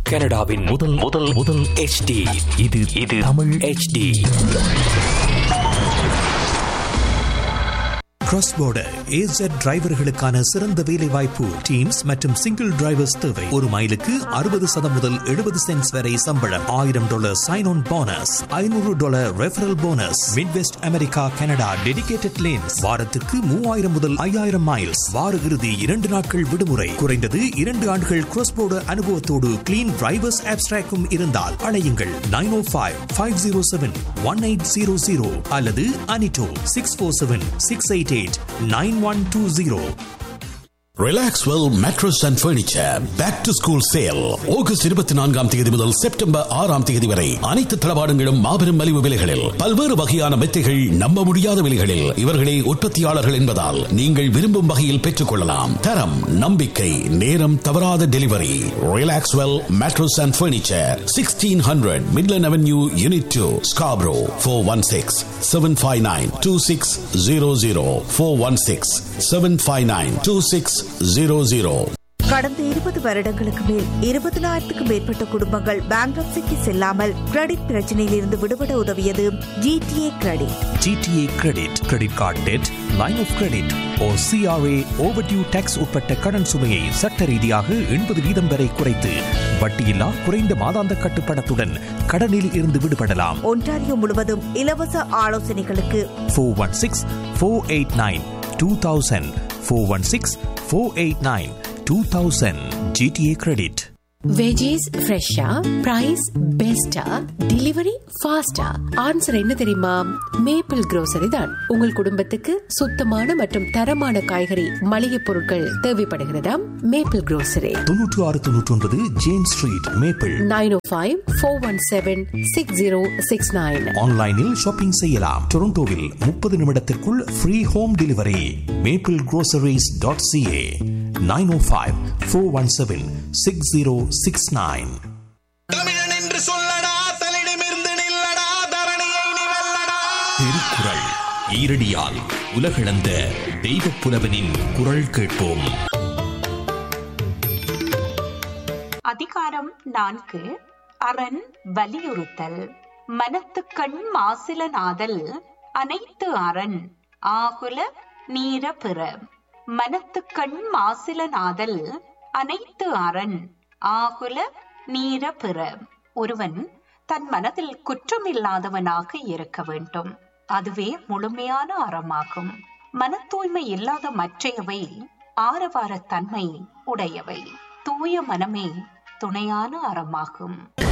கனடாவின் முதல் முதல் முதல் HD இது இது Tamil HD cross border AZ டிரைவர்களுக்கான சிறந்த வேலை வாய்ப்பு டீம்ஸ் மற்றும் சிங்கிள் டிரைவர்ஸ் தேவை ஒரு மைலுக்கு அறுபது சதம் முதல் எழுபது சென்ட்ஸ் வரை சம்பளம் ஆயிரம் டாலர் சைன் ஆன் போனஸ் ஐநூறு dollar referral bonus Midwest America Canada dedicated lanes வாரத்துக்கு மூவாயிரம் முதல் ஐயாயிரம் மைல்ஸ் வார இறுதி இரண்டு நாட்கள் விடுமுறை குறைந்தது இரண்டு ஆண்டுகள் கிராஸ் border அனுபவத்தோடு கிளீன் டிரைவர்ஸ் ஆப்ஸ்ட்ராக்கும் இருந்தால் அழையுங்கள் nine O five five zero seven one eight zero zero அல்லது அனிட்டோ six four seven six eight eight nine one two zero Relaxwell mattress and furniture back to school sale August இருபத்தி நான்காம் தேதி முதல் September ஆறாம் தேதி வரை அனைத்து தளபாடங்களும் மாபெரும் மலிவு விலைகளில் பல்வேறு வகையான மெத்தைகள் நம்ப முடியாத விலைகளில் இவர்களே உற்பத்தியாளர்கள் என்பதால் நீங்கள் விரும்பும் வகையில் பெற்றுக் கொள்ளலாம் தரம் நம்பிக்கை நேரம் தவறாத delivery Relaxwell mattress and furniture sixteen hundred Midland avenue unit two Scarborough four one six seven five nine two six zero zero four one six seven five nine two six zero zero கடந்த இருபது வருடங்களுக்கு மேல் இருபதனாயிரத்துக்கும் மேற்பட்ட குடும்பங்கள் பேங்க்ரப்சிக்கு செல்லாமல் credit பிரச்சனையில் இருந்து விடுபட உதவியது GTA credit GTA credit credit card debt line of credit oh CRA overdue tax உட்பட்ட கடன் சுமையை சட்ட ரீதியாக எண்பது வீதம் வரை குறைத்து வட்டியில்லா குறைந்த மாதாந்த கட்டுப்பணத்துடன் கடனில் இருந்து விடுபடலாம் ஒன்டாரியோ முழுவதும் இலவச ஆலோசனைகளுக்கு four one six four eight nine two thousand four one six four eight nine two thousand GTA credit veggies ஃப்ரெஷ்ஷா பிரைஸ் பெஸ்டா டெலிவரி ஃபாஸ்டா ஆன்சர் என்ன தெரியுமா மேப்பிள் grocery தான் உங்கள் குடும்பத்துக்கு சுத்தமான மற்றும் தரமான காய்கறி மளிகை பொருட்கள் தேவைப்படுகிறதா மேப்பிள் grocery தொன்னூற்று ஆறு தொன்னூற்றி ஒன்பது James street maple nine O five four one seven six zero six nine ஆன்லைனில் ஷாப்பிங் செய்யலாம் டொரண்டோவில் முப்பது நிமிடத்திற்குள் free home delivery maple groceries dot CA nine O five four one seven six zero six nine தமிழன் என்று சொல்லடா தலிடமிருந்து நில்லடா தரணியை நீ வெல்லடா திருக்குறள் ஈரடியால் உலகளந்த தெய்வ புலவனின் குரல் கேட்போம் அதிகாரம் நான்கு அரண் வலியுறுத்தல் மனத்துக்கண் மாசில நாதல் அனைத்து அரண் ஆகுல நீர பிற மனத்துக்கண் மாசில நாதல் அனைத்து அரண் ஆகுல நீர பிற ஒருவன் தன் மனதில் குற்றமில்லாதவனாக இருக்க வேண்டும் அதுவே முழுமையான அறமாகும் மன தூய்மை இல்லாத மற்றையவை ஆரவாரத்தன்மை உடையவை தூய மனமே துணையான அறமாகும்